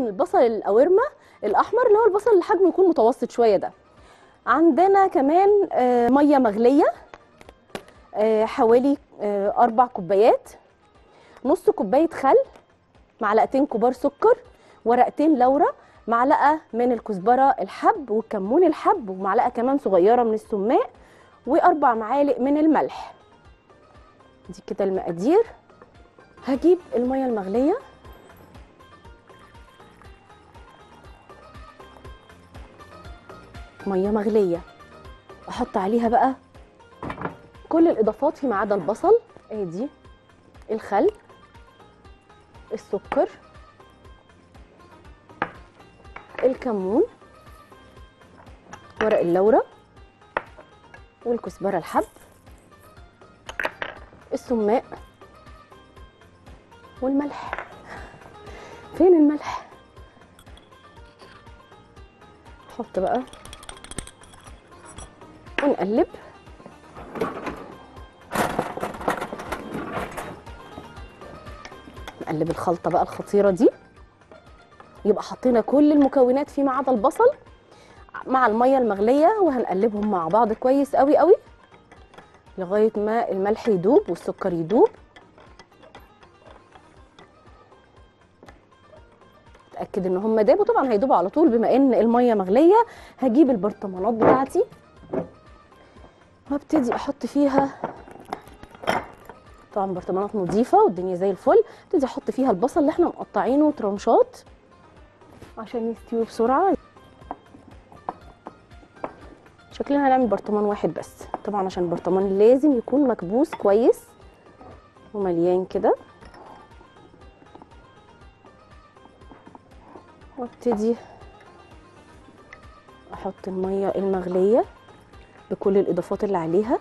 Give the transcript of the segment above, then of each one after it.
من البصل القوارمه الاحمر اللي هو البصل اللي حجمه يكون متوسط شويه ده عندنا كمان آه، ميه مغليه آه، حوالي آه، اربع كوبايات نص كوبايه خل معلقتين كبار سكر ورقتين لورا معلقه من الكزبره الحب والكمون الحب ومعلقه كمان صغيره من السماق واربع معالق من الملح دي كده المقادير هجيب الميه المغليه ميه مغليه احط عليها بقى كل الاضافات فيما عدا البصل ادي الخل السكر الكمون ورق اللورة والكزبرة الحب السماق والملح فين الملح نحط بقى ونقلب نقلب الخلطة بقى الخطيرة دي يبقى حطينا كل المكونات فيما عدا البصل مع الميه المغليه وهنقلبهم مع بعض كويس قوي قوي لغايه ما الملح يدوب والسكر يدوب اتاكد ان هم دابوا طبعا هيدوبوا على طول بما ان الميه مغليه هجيب البرطمانات بتاعتي وابتدي احط فيها طبعا برطمانات نظيفه والدنيا زي الفل ابتدي احط فيها البصل اللي احنا مقطعينه ترنشات عشان يستوي بسرعه شكلنا هنعمل برطمان واحد بس طبعا عشان البرطمان لازم يكون مكبوس كويس ومليان كده وابتدي احط الميه المغليه بكل الاضافات اللي عليها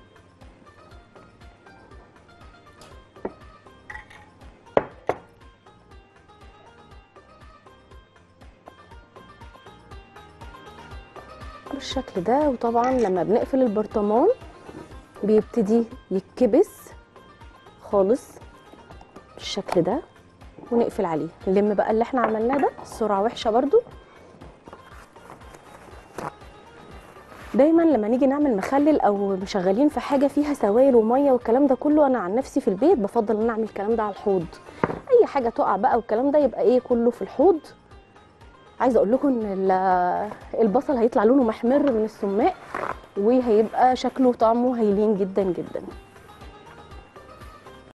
بالشكل ده وطبعا لما بنقفل البرطمان بيبتدي يتكبس خالص بالشكل ده ونقفل عليه نلم بقى اللي احنا عملناه ده السرعه وحشه برضو دايما لما نيجي نعمل مخلل او مشغلين في حاجه فيها سوائل وميه والكلام ده كله انا عن نفسي في البيت بفضل ان انا اعمل الكلام ده على الحوض اي حاجه تقع بقى والكلام ده يبقى ايه كله في الحوض عايزه اقول لكم ان ال- البصل هيطلع لونه محمر من السماق وهيبقى شكله وطعمه هيلين جدا جدا